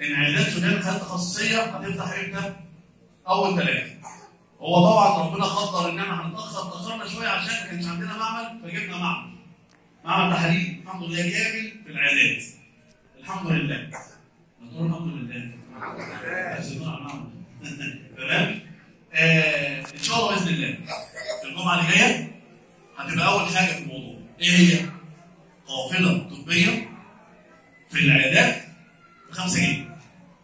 ان عيادات سودان الحياه التخصصيه هتفتح امتى؟ اول ثلاثه. هو طبعا ربنا قدر ان احنا هنتاخر تاخرنا شويه عشان ما كانش عندنا معمل فجبنا معمل. معمل تحاليل الحمد لله كامل في العيادات. الحمد لله. نقول الحمد لله. بس نقول على المعمل. تمام؟ آه ان شاء الله باذن الله الجمعه اللي جايه هتبقى اول حاجه في الموضوع ايه هي؟ قافله طبيه في العيادات ب 5 جنيه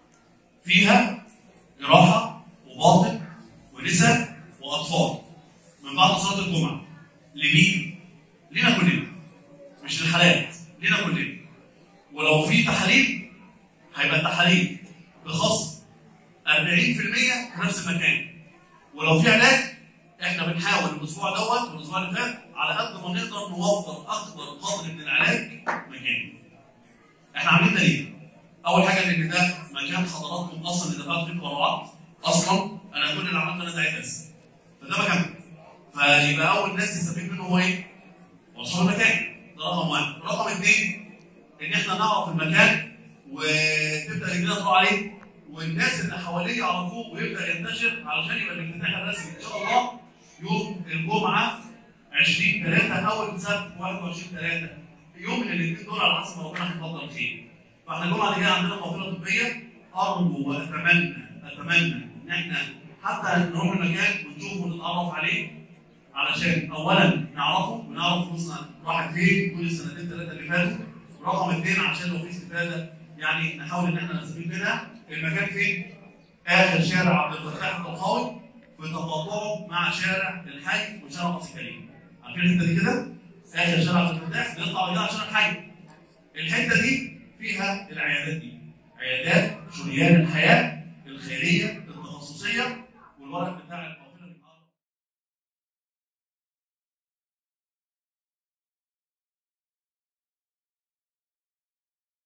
فيها جراحه وباطن ونساء واطفال من بعد صلاه الجمعه لمين؟ لينا كلنا مش للحالات لينا كلنا ولو في تحاليل هيبقى التحاليل بخصم 40% في نفس المكان ولو في علاج احنا بنحاول الاسبوع دوت والاسبوع اللي فات على قد ما نقدر نوفر اكبر قدر من العلاج مجاني. احنا عاملين ده ليه؟ اول حاجه ان ده مكان حضراتكم اصلا اللي دفعت فيه تبرعات اصلا انا كل اللي عملته انا دعيت بس. فده مكان فيبقى اول ناس تستفيد منه هو ايه؟ اصحاب المكان ده رقم واحد. رقم اثنين ان احنا نعرف المكان وتبدا رجلنا تروح عليه والناس اللي حواليه يعرفوه ويبدا ينتشر علشان يبقى الافتتاح الرسمي ان شاء الله يوم الجمعه 20 3 اول سبت 21 3 يوم من الاثنين دول على حسب ما ربنا هيفضل خير. فاحنا الجمعه اللي جايه عندنا قافله طبيه ارجو واتمنى اتمنى ان احنا حتى نروح المكان ونشوفه ونتعرف عليه علشان اولا نعرفه ونعرف فلوسنا راحت فين طول السنتين ثلاثه اللي فاتوا رقم اثنين عشان لو في استفاده يعني نحاول ان احنا نستفيد منها المكان فين؟ اخر شارع عبد الفتاح الطحاوي في تقاطعه مع شارع الحي وشارع قصر كريم. عارفين الحته دي كده؟ اخر شارع عبد الفتاح بيطلع كده على شارع الحي. الحته دي فيها العيادات دي. عيادات شريان الحياه الخيريه التخصصيه والورق بتاع